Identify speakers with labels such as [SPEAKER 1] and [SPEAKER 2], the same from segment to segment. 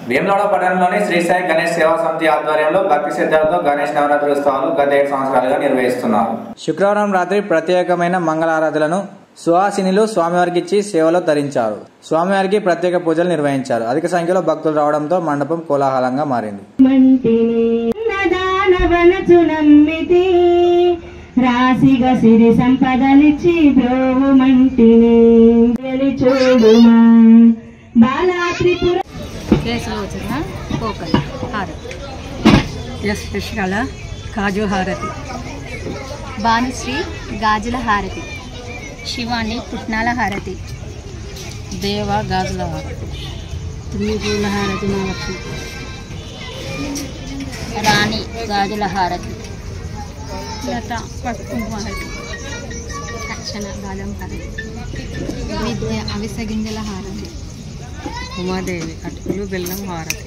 [SPEAKER 1] భీమలవాడ పట్టణంలోని శ్రీ సాయి గణేష్ సేవా సమితి ఆధ్వర్యంలో భక్తి శ్రద్ధలతో గణేష్ నవరాత్రి ఉత్సవాలు గత ఏడు సంవత్సరాలుగా నిర్వహిస్తున్నారు శుక్రవారం రాత్రి ప్రత్యేకమైన మంగళారాధనలను సుహాసినిలు స్వామివారికి ఇచ్చి సేవలో తరించారు స్వామివారికి ప్రత్యేక పూజలు నిర్వహించారు అధిక సంఖ్యలో భక్తులు రావడంతో మండపం కోలాహలంగా మారింది
[SPEAKER 2] మంటిని అన్నదానవనచు నమ్మితి రాశిగ సిరి సంపదలిచ్చి బ్రోవు మంటిని వెలి చూడుమా బాలా త్రిపుర
[SPEAKER 3] కేశలోచన కోకల్ హారతి
[SPEAKER 4] ఎస్ శశికళ కాజు హారతి
[SPEAKER 3] భానుశ్రీ గాజుల హారతి శివాని పుట్నాల హారతి దేవ గాజుల హారతి తుమ్మిపూల హారతి మహాలక్ష్మి రాణి గాజుల హారతి లత పసుపు హారతి రక్షణ బాదం హారతి విద్య అవిసె గింజల హారతి
[SPEAKER 4] ఉమాదేవి అటుకులు బెల్లం హారతి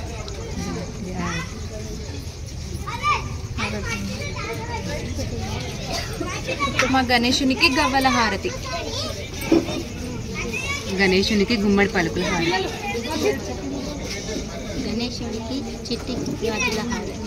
[SPEAKER 3] మా గణేశునికి గవ్వల హారతి
[SPEAKER 4] గణేశునికి గుమ్మడి పలుకుల హారతి
[SPEAKER 3] గణేశునికి చిట్టి గాజుల హారతి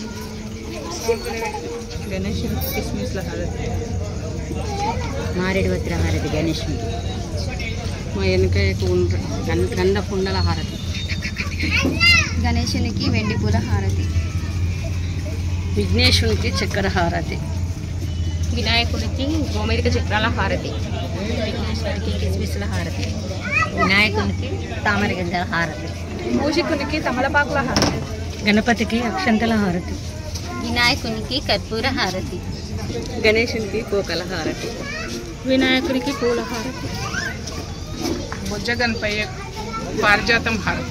[SPEAKER 4] గణేశునికి కిస్మిస్ల హారతి
[SPEAKER 3] మారేడు వత్ర హారతి గణేశునికి
[SPEAKER 4] మా వెనుక గంధ పుండల హారతి
[SPEAKER 3] గణేశునికి వెండి పూల హారతి
[SPEAKER 4] విఘ్నేశునికి చక్కెర హారతి
[SPEAKER 3] వినాయకుడికి గోమేరిక చక్రాల హారతి విఘ్నేశ్వరికి కిస్మిస్ల హారతి వినాయకునికి తామర గింజల హారతి
[SPEAKER 4] మూషికునికి తమలపాకుల హారతి గణపతికి అక్షంతల హారతి
[SPEAKER 3] వినాయకునికి కర్పూర హారతి
[SPEAKER 4] గణేశునికి కోకల హారతి
[SPEAKER 3] వినాయకునికి పూల హారతి
[SPEAKER 4] బొజ్జగన్పయ్య పారిజాతం హారతి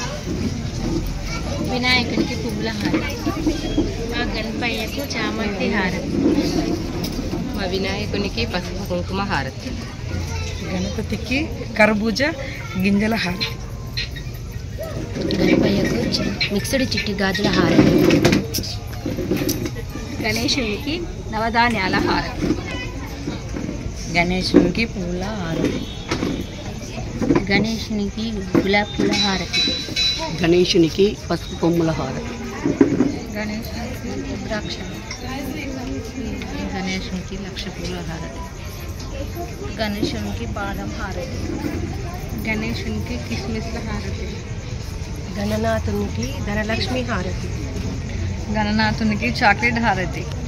[SPEAKER 3] వినాయకునికి పువ్వుల హారతి మా గణపయ్యకు చామంతి హారతి
[SPEAKER 4] మా వినాయకునికి పసుపు కుంకుమ హారతి గణపతికి కర్బూజ గింజల హారతి
[SPEAKER 3] గణపయ్యకు చి- మిక్స్డ్ చిట్టి గాజుల హారతి గణేశునికి నవధాన్యాల హారతి
[SPEAKER 4] గణేశునికి పూల హారతి
[SPEAKER 3] గణేశునికి గులాబ్ పూల హారతి
[SPEAKER 4] గణేశునికి పసుపు కొమ్ముల హారతి
[SPEAKER 3] గణేశునికి రుద్రాక్ష గణేశునికి లక్ష పూల హారతి గణేశునికి బాదం హారతి
[SPEAKER 4] గణేశునికి కిస్మిస్ల హారతి
[SPEAKER 3] గణనాథునికి ధనలక్ష్మి హారతి
[SPEAKER 4] గణనాథునికి చాక్లెట్ హారతి